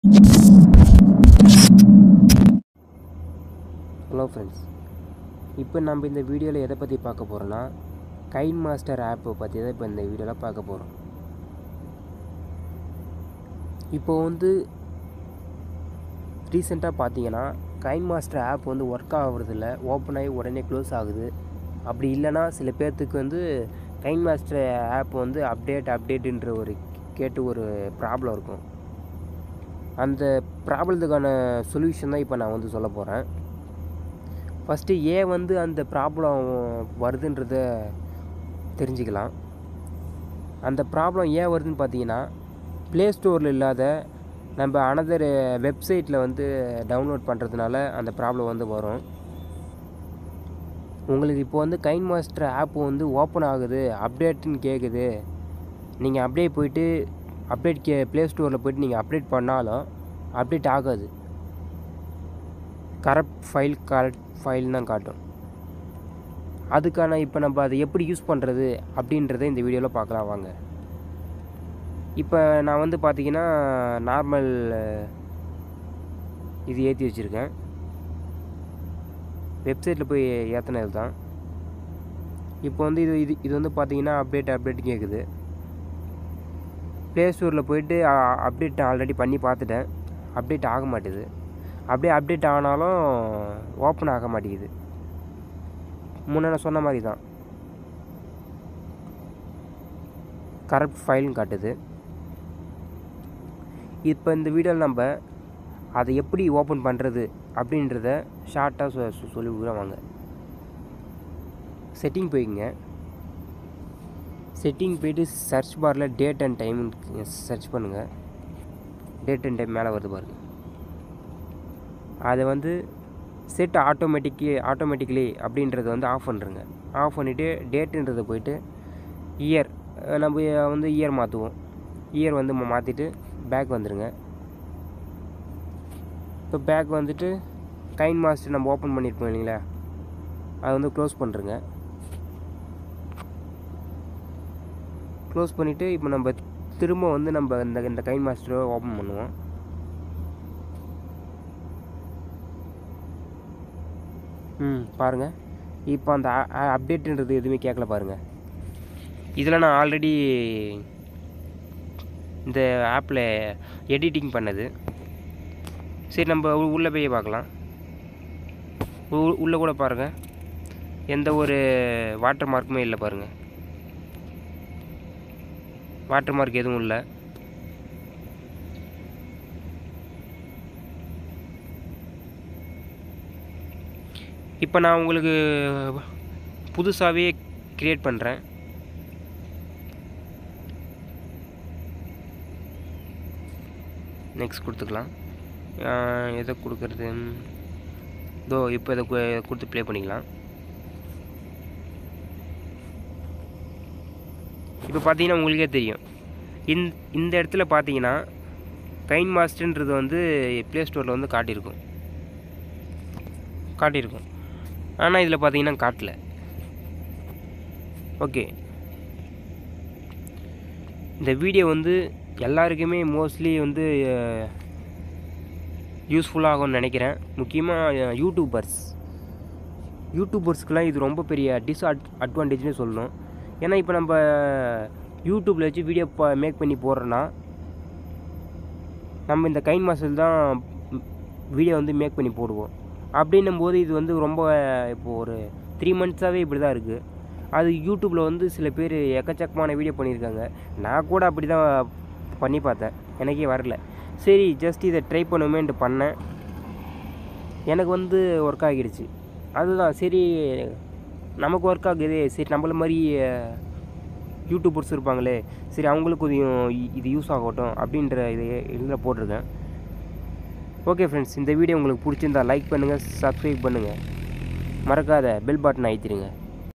hello friends இப்போ நம்ம இந்த வீடியோவில் எதை பற்றி பார்க்க போகிறோன்னா கைன் மாஸ்டர் ஆப்பை பற்றி தான் இப்போ இந்த வீடியோவில் பார்க்க போகிறோம் இப்போ வந்து ரீசெண்டாக பார்த்தீங்கன்னா கைன் மாஸ்டர் ஆப் வந்து ஒர்க் ஆகுறதில்ல ஓப்பன் ஆகி உடனே க்ளோஸ் ஆகுது அப்படி இல்லைன்னா சில பேர்த்துக்கு வந்து கைன் மாஸ்டர் ஆப் வந்து அப்டேட் அப்டேட்டுன்ற ஒரு கேட்டு ஒரு ப்ராப்ளம் இருக்கும் அந்த ப்ராப்ளத்துக்கான சொல்யூஷன் தான் இப்போ நான் வந்து சொல்ல போகிறேன் ஃபஸ்ட்டு ஏன் வந்து அந்த ப்ராப்ளம் வருதுன்றத தெரிஞ்சுக்கலாம் அந்த ப்ராப்ளம் ஏன் வருதுன்னு பார்த்தீங்கன்னா ப்ளே ஸ்டோரில் இல்லாத நம்ம அனதர் வெப்சைட்டில் வந்து டவுன்லோட் பண்ணுறதுனால அந்த ப்ராப்ளம் வந்து வரும் உங்களுக்கு இப்போ வந்து கைன் மாஸ்டர் ஆப் வந்து ஓப்பன் ஆகுது அப்டேட்டுன்னு கேட்குது நீங்கள் அப்படியே போயிட்டு அப்டேட் கே ப்ளே ஸ்டோரில் போயிட்டு நீங்கள் அப்டேட் பண்ணாலும் அப்டேட் ஆகாது கரப்ட் ஃபைல் கரெக்ட் ஃபைல் தான் காட்டும் அதுக்கான இப்போ நம்ம அதை எப்படி யூஸ் பண்ணுறது அப்படின்றத இந்த வீடியோவில் பார்க்கலாம் வாங்க இப்போ நான் வந்து பார்த்தீங்கன்னா நார்மல் இது ஏற்றி வச்சுருக்கேன் வெப்சைட்டில் போய் ஏற்றினது தான் இப்போ வந்து இது இது இது வந்து பார்த்தீங்கன்னா அப்டேட் அப்டேட் கேட்குது ப்ளே ஸ்டோரில் போயிட்டு அப்டேட் ஆல்ரெடி பண்ணி பார்த்துட்டேன் அப்டேட் ஆக மாட்டேது அப்படியே அப்டேட் ஆனாலும் ஓப்பன் ஆக மாட்டேங்குது முன்ன நான் சொன்ன மாதிரி தான் கரெக்ட் ஃபைல்னு காட்டுது இப்போ இந்த வீடியோவில் நம்ம அதை எப்படி ஓப்பன் பண்ணுறது அப்படின்றத ஷார்ட்டாக சொ சொல்லி விடுறேன் வாங்க செட்டிங் போய்க்குங்க செட்டிங் போயிட்டு சர்ச் பாரில் டேட் அண்ட் டைம் சர்ச் பண்ணுங்கள் டேட் அண்ட் டைம் மேலே வருது பாருங்கள் அதை வந்து செட் ஆட்டோமேட்டிக்கு ஆட்டோமேட்டிக்கலி அப்படின்றத வந்து ஆஃப் பண்ணுறங்க ஆஃப் பண்ணிவிட்டு டேட்டுன்றதை போயிட்டு இயர் நம்ம வந்து இயர் மாற்றுவோம் இயர் வந்து மாற்றிட்டு பேக் வந்துடுங்க இப்போ பேக் வந்துட்டு கைன் மாஸ்டர் நம்ம ஓப்பன் பண்ணியிருப்போம் இல்லைங்களா அதை வந்து க்ளோஸ் பண்ணுறங்க க்ளோஸ் பண்ணிவிட்டு இப்போ நம்ம திரும்ப வந்து நம்ம இந்த இந்த கைன் மாஸ்டரை ஓப்பன் பண்ணுவோம் ம் பாருங்கள் இப்போ அந்த அப்டேட்டுன்றது எதுவுமே கேட்கல பாருங்கள் இதில் நான் ஆல்ரெடி இந்த ஆப்பில் எடிட்டிங் பண்ணது சரி நம்ம உள்ளே போய் பார்க்கலாம் உள்ளே கூட பாருங்கள் எந்த ஒரு வாட்டர் மார்க்குமே இல்லை பாருங்கள் வாட்டர் மார்க் எதுவும் இல்லை இப்போ நான் உங்களுக்கு புதுசாகவே க்ரியேட் பண்ணுறேன் நெக்ஸ்ட் கொடுத்துக்கலாம் எதை கொடுக்குறது இதோ இப்போ இதை கொடுத்து ப்ளே பண்ணிக்கலாம் இப்போ பார்த்தீங்கன்னா உங்களுக்கே தெரியும் இந்த இந்த இடத்துல பார்த்தீங்கன்னா கைன் மாஸ்டர்ன்றது வந்து ப்ளே ஸ்டோரில் வந்து காட்டியிருக்கும் காட்டியிருக்கும் ஆனால் இதில் பார்த்தீங்கன்னா காட்டல ஓகே இந்த வீடியோ வந்து எல்லாருக்குமே மோஸ்ட்லி வந்து யூஸ்ஃபுல்லாகும்னு நினைக்கிறேன் முக்கியமாக யூடியூபர்ஸ் யூடியூபர்ஸ்க்கெலாம் இது ரொம்ப பெரிய டிஸ்அட் அட்வான்டேஜ்னு சொல்லணும் ஏன்னா இப்போ நம்ம யூடியூப்பில் வச்சு வீடியோ ப மேக் பண்ணி போடுறோன்னா நம்ம இந்த கைன் மாஸ்டர் தான் வீடியோ வந்து மேக் பண்ணி போடுவோம் அப்படின்னும் போது இது வந்து ரொம்ப இப்போது ஒரு த்ரீ மந்த்ஸாகவே இப்படி தான் இருக்குது அது யூடியூப்பில் வந்து சில பேர் எக்கச்சக்கமான வீடியோ பண்ணியிருக்காங்க நான் கூட அப்படி தான் பண்ணி பார்த்தேன் எனக்கே வரல சரி ஜஸ்ட் இதை ட்ரை பண்ணுமேன்ட்டு பண்ணேன் எனக்கு வந்து ஒர்க் ஆகிடுச்சு அதுதான் சரி நமக்கு ஒர்க் ஆகுது சரி நம்மள மாதிரி யூடியூபர்ஸ் இருப்பாங்களே சரி அவங்களுக்கு இதையும் இது யூஸ் ஆகட்டும் அப்படின்ற இதை இதில் போட்டிருக்கேன் ஓகே ஃப்ரெண்ட்ஸ் இந்த வீடியோ உங்களுக்கு பிடிச்சிருந்தா லைக் பண்ணுங்கள் சப்ஸ்கிரைப் பண்ணுங்கள் மறக்காத பெல் பட்டன் அழுத்திடுங்க